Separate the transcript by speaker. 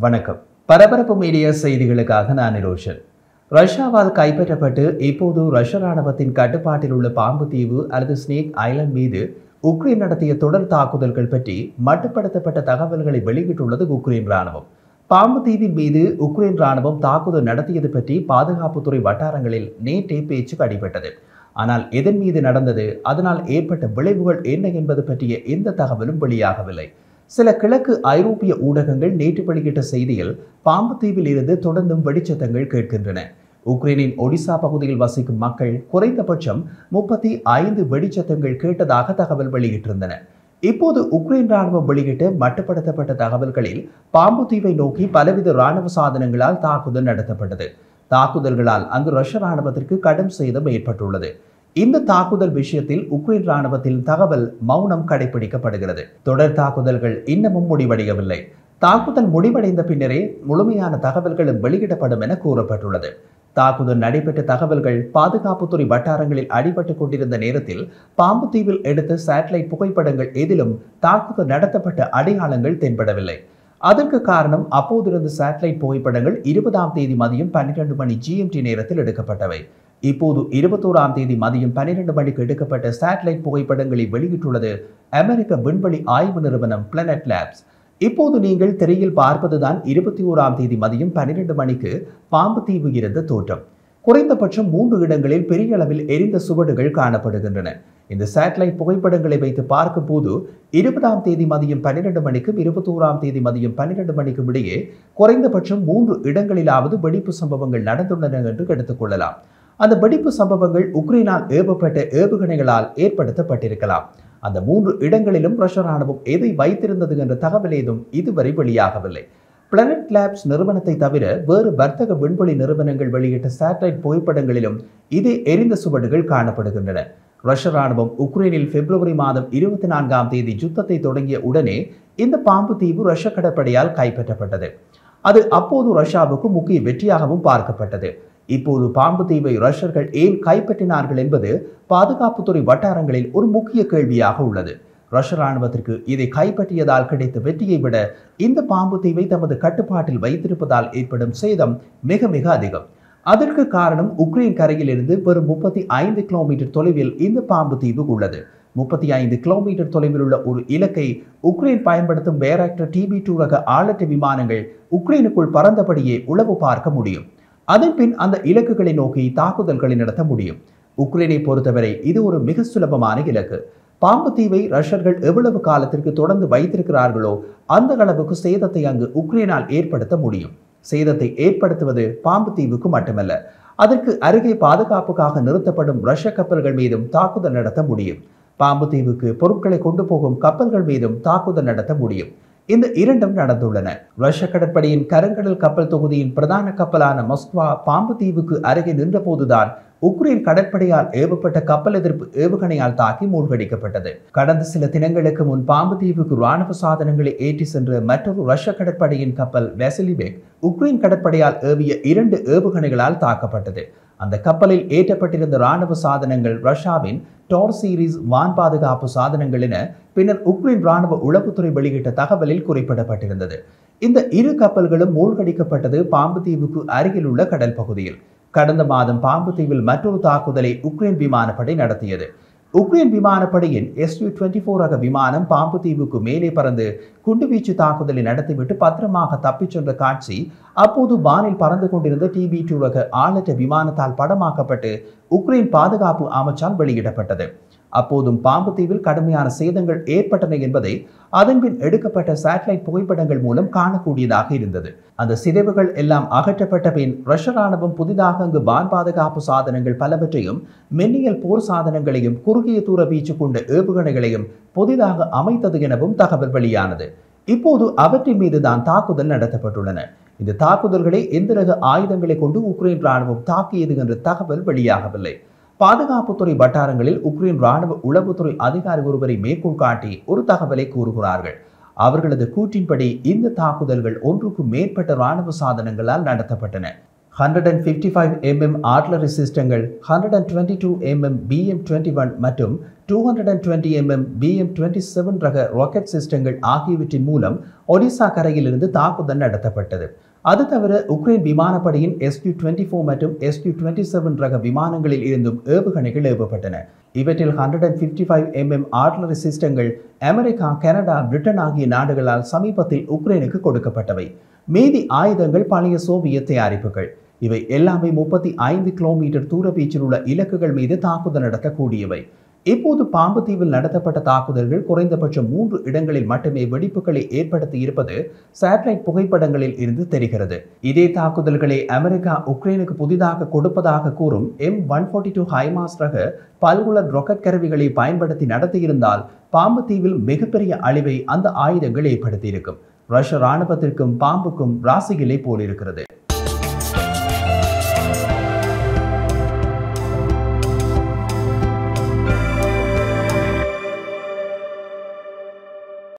Speaker 1: வணக்கம் பரபரப்பு மீடியா செய்திகளுக்காக நான் நிரோஷன் ரஷ்யாவால் கைப்பற்றப்பட்டு இப்போது ரஷ்ய ராணுவத்தின் கட்டுப்பாட்டில் உள்ள பாம்பு தீவு அல்லது ஸ்னேக் ஐலண்ட் மீது உக்ரைன் நடத்திய தொடர் தாக்குதல்கள் பற்றி மட்டுப்படுத்தப்பட்ட தகவல்களை வெளியிட்டுள்ளது உக்ரைன் ராணுவம் பாம்பு தீவின் மீது உக்ரைன் ராணுவம் தாக்குதல் நடத்தியது பற்றி பாதுகாப்புத்துறை வட்டாரங்களில் நேற்றே பேச்சு அடிபட்டது ஆனால் எதன் மீது நடந்தது அதனால் ஏற்பட்ட விளைவுகள் என்ன என்பது பற்றிய எந்த தகவலும் வெளியாகவில்லை சில கிழக்கு ஐரோப்பிய ஊடகங்கள் நேற்று வெளியிட்ட செய்தியில் பாம்பு தீவில் இருந்து தொடர்ந்தும் வெடிச்சத்தங்கள் கேட்கின்றன உக்ரைனின் ஒடிசா பகுதியில் வசிக்கும் மக்கள் குறைந்தபட்சம் முப்பத்தி ஐந்து வெடிச்சத்தங்கள் கேட்டதாக தகவல் வெளியிட்டிருந்தன இப்போது உக்ரைன் ராணுவம் வெளியிட்ட மட்டுப்படுத்தப்பட்ட தகவல்களில் பாம்பு தீவை நோக்கி பலவித ராணுவ சாதனங்களால் தாக்குதல் நடத்தப்பட்டது தாக்குதல்களால் அங்கு ரஷ்ய ராணுவத்திற்கு கடும் சேதம் ஏற்பட்டுள்ளது இந்த தாக்குதல் விஷயத்தில் உக்ரைன் ராணுவத்தில் தகவல் மௌனம் கடைபிடிக்கப்படுகிறது தொடர் தாக்குதல்கள் இன்னமும் முடிவடையவில்லை தாக்குதல் முடிவடைந்த பின்னரே முழுமையான தகவல்களும் வெளியிடப்படும் என கூறப்பட்டுள்ளது தாக்குதல் நடைபெற்ற தகவல்கள் பாதுகாப்புத்துறை வட்டாரங்களில் அடிபட்டுக் கொண்டிருந்த நேரத்தில் பாம்பு தீவில் எடுத்த சேட்டலைட் புகைப்படங்கள் எதிலும் தாக்குதல் நடத்தப்பட்ட அடையாளங்கள் தென்படவில்லை அதற்கு காரணம் அப்போதிருந்த சேட்டலைட் புகைப்படங்கள் இருபதாம் தேதி மதியம் பன்னிரண்டு மணி ஜிஎம்டி நேரத்தில் எடுக்கப்பட்டவை இப்போது இருபத்தோராம் தேதி மதியம் பன்னிரண்டு மணிக்கு எடுக்கப்பட்ட சேட்டலைட் புகைப்படங்களை வெளியிட்டுள்ளது அமெரிக்க விண்வெளி ஆய்வு நிறுவனம் பிளானட் லேப்ஸ் இப்போது நீங்கள் திரையில் பார்ப்பதுதான் இருபத்தி ஓராம் தேதி மதியம் பன்னிரண்டு மணிக்கு பாம்பு தீவு இருந்த தோற்றம் குறைந்தபட்சம் மூன்று இடங்களில் பெரிய அளவில் எரிந்த சுவடுகள் காணப்படுகின்றன இந்த சேட்டலைட் புகைப்படங்களை வைத்து பார்க்கும்போது இருபதாம் தேதி மதியம் பன்னிரண்டு மணிக்கும் இருபத்தோராம் தேதி மதியம் பன்னிரண்டு மணிக்கும் இடையே குறைந்தபட்சம் மூன்று இடங்களிலாவது வெடிப்பு சம்பவங்கள் நடந்துள்ளன என்று எடுத்துக்கொள்ளலாம் அந்த வெடிப்பு சம்பவங்கள் உக்ரைனால் ஏவப்பட்ட ஏவுகணைகளால் ஏற்படுத்தப்பட்டிருக்கலாம் அந்த மூன்று இடங்களிலும் ரஷ்ய ராணுவம் எதை வைத்திருந்தது என்ற தகவல் ஏதும் இதுவரை வெளியாகவில்லை பிளானட் லேப்ஸ் நிறுவனத்தை தவிர வேறு வர்த்தக விண்வெளி நிறுவனங்கள் வெளியிட்ட சேட்டலைட் புகைப்படங்களிலும் இதே எரிந்த சுவடுகள் காணப்படுகின்றன ரஷ்ய ராணுவம் உக்ரைனில் பிப்ரவரி மாதம் இருபத்தி நான்காம் தேதி யுத்தத்தை தொடங்கிய உடனே இந்த பாம்பு தீவு ரஷ்ய கடற்படையால் கைப்பற்றப்பட்டது அது அப்போது ரஷ்யாவுக்கு முக்கிய வெற்றியாகவும் பார்க்கப்பட்டது இப்போது பாம்பு தீவை ரஷ்யர்கள் ஏன் கைப்பற்றினார்கள் என்பது பாதுகாப்புத்துறை வட்டாரங்களில் ஒரு முக்கிய கேள்வியாக உள்ளது ரஷ்ய ராணுவத்திற்கு இதை கைப்பற்றியதால் கிடைத்த வெற்றியை விட இந்த பாம்பு தீவை தமது கட்டுப்பாட்டில் வைத்திருப்பதால் ஏற்படும் சேதம் மிக மிக அதிகம் அதற்கு காரணம் உக்ரைன் கரையிலிருந்து வெறும் முப்பத்தி ஐந்து கிலோமீட்டர் தொலைவில் இந்த பாம்பு தீவு உள்ளது முப்பத்தி ஐந்து கிலோமீட்டர் தொலைவில் உள்ள ஒரு இலக்கை உக்ரைன் பயன்படுத்தும் பேராக்டர் டிபி டூ ரக ஆளற்ற விமானங்கள் உக்ரைனுக்குள் பறந்தபடியே உளவு பார்க்க முடியும் அதன் பின் அந்த இலக்குகளை நோக்கி தாக்குதல்களை நடத்த முடியும் உக்ரைனை பொறுத்தவரை இது ஒரு மிக சுலபமான இலக்கு பாம்பு தீவை ரஷ்யர்கள் எவ்வளவு காலத்திற்கு தொடர்ந்து வைத்திருக்கிறார்களோ அந்த அளவுக்கு சேதத்தை அங்கு உக்ரைனால் ஏற்படுத்த முடியும் சேதத்தை ஏற்படுத்துவது பாம்பு தீவுக்கு மட்டுமல்ல அதற்கு அருகே பாதுகாப்புக்காக நிறுத்தப்படும் ரஷ்ய கப்பல்கள் மீதும் தாக்குதல் நடத்த முடியும் பாம்பு தீவுக்கு பொருட்களை கொண்டு போகும் கப்பல்கள் மீதும் தாக்குதல் நடத்த முடியும் இந்த இரண்டும் நடந்துள்ளன ரஷ்ய கடற்படையின் கருங்கடல் கப்பல் தொகுதியின் பிரதான கப்பலான மொஸ்குவா பாம்பு தீவுக்கு அருகே நின்றபோதுதான் உக்ரைன் கடற்படையால் ஏவப்பட்ட கப்பல் எதிர்ப்பு ஏவுகணையால் தாக்கி மூழ்கடிக்கப்பட்டது கடந்த சில தினங்களுக்கு முன் பாம்பு தீவுக்கு ராணுவ சாதனங்களை ஏற்றி சென்ற மற்றொரு ரஷ்ய கடற்படையின் கப்பல் வெசலிபெக் உக்ரைன் கடற்படையால் ஏவிய இரண்டு ஏவுகணைகளால் தாக்கப்பட்டது அந்த கப்பலில் ஏற்றப்பட்டிருந்த ராணுவ சாதனங்கள் ரஷ்யாவின் டார் சீரீஸ் வான் பாதுகாப்பு சாதனங்கள் என பின்னர் உக்ரைன் ராணுவ உளவுத்துறை வெளியிட்ட தகவலில் குறிப்பிடப்பட்டிருந்தது இந்த இரு கப்பல்களும் மூழ்கடிக்கப்பட்டது பாம்பு தீவுக்கு அருகில் உள்ள கடல் பகுதியில் கடந்த மாதம் பாம்பு தீவில் மற்றொரு தாக்குதலை உக்ரைன் விமானப்படை நடத்தியது உக்ரைன் விமானப்படையின் எஸ்யூ டுவெண்ட்டி ஃபோர் ரக விமானம் பாம்பு தீவுக்கு மேலே பறந்து குண்டுவீச்சு தாக்குதலை நடத்திவிட்டு பத்திரமாக தப்பிச் சென்ற காட்சி அப்போது வானில் பறந்து கொண்டிருந்த டிபி டூ ரக ஆளற்ற விமானத்தால் படமாக்கப்பட்டு உக்ரைன் பாதுகாப்பு அமைச்சால் வெளியிடப்பட்டது அப்போதும் பாம்பு தீவில் கடுமையான சேதங்கள் ஏற்பட்டன என்பதை அதன்பின் எடுக்கப்பட்ட சேட்டலைட் புகைப்படங்கள் மூலம் காணக்கூடியதாக இருந்தது அந்த சிதைவுகள் எல்லாம் அகற்றப்பட்ட பின் ரஷ்ய ராணுவம் புதிதாக அங்கு வான் பாதுகாப்பு சாதனங்கள் பலவற்றையும் மின்னியல் போர் சாதனங்களையும் குறுகிய தூர வீச்சு கொண்ட ஏவுகணைகளையும் புதிதாக அமைத்தது எனவும் தகவல் வெளியானது இப்போது அவற்றின் மீது தான் தாக்குதல் நடத்தப்பட்டுள்ளன இந்த தாக்குதல்களை எந்த ரக ஆயுதங்களை கொண்டு உக்ரைன் ராணுவம் தாக்கியது என்ற தகவல் வெளியாகவில்லை பாதுகாப்புத்துறை வட்டாரங்களில் உக்ரைன் ராணுவ உளவுத்துறை அதிகாரி ஒருவரை மேற்கோள் காட்டி ஒரு தகவலை கூறுகிறார்கள் அவர்களது கூற்றின்படி இந்த தாக்குதல்கள் ஒன்றுக்கும் மேற்பட்ட ராணுவ சாதனங்களால் நடத்தப்பட்டன hundred and fifty five MM artillery சிஸ்டங்கள் hundred and twenty two MM BM twenty one மற்றும் two hundred and twenty MM BM twenty seven ரக ராக்கெட் சிஸ்டங்கள் ஆகியவற்றின் மூலம் ஒடிசா கரையிலிருந்து தாக்குதல் நடத்தப்பட்டது அது தவிர உக்ரைன் விமானப்படையின் எஸ்யூ டுவெண்ட்டி ஃபோர் மற்றும் எஸ்யூ டுவெண்ட்டி செவன் ரக விமானங்களில் இருந்தும் ஏவுகணைகள் ஏவப்பட்டன இவற்றில் hundred and fifty five MM artillery சிஸ்டங்கள் அமெரிக்கா கனடா பிரிட்டன் ஆகிய நாடுகளால் சமீபத்தில் உக்ரைனுக்கு கொடுக்கப்பட்டவை மீதி ஆயுதங்கள் பழைய சோவியத் தயாரிப்புகள் இவை எல்லாமே முப்பத்தி ஐந்து கிலோமீட்டர் தூர வீச்சில் உள்ள இலக்குகள் மீது தாக்குதல் நடத்தக்கூடியவை இப்போது பாம்பு தீவில் நடத்தப்பட்ட தாக்குதல்கள் குறைந்தபட்சம் மூன்று இடங்களில் மட்டுமே வெடிப்புகளை ஏற்படுத்தி இருப்பது சேட்டலைட் புகைப்படங்களில் இருந்து தெரிகிறது இதே தாக்குதல்களை அமெரிக்கா உக்ரைனுக்கு புதிதாக கொடுப்பதாக கூறும் M one forty two HIMARS ரக பல்குலர் ராக்கெட் கருவிகளை பயன்படுத்தி நடத்தியிருந்தால் பாம்பு தீவில் மிகப்பெரிய அழிவை அந்த ஆயுதங்கள் ஏற்படுத்தியிருக்கும் ரஷ்ய ராணுவத்திற்கும் பாம்புக்கும் ராசியிலே போலிருக்கிறது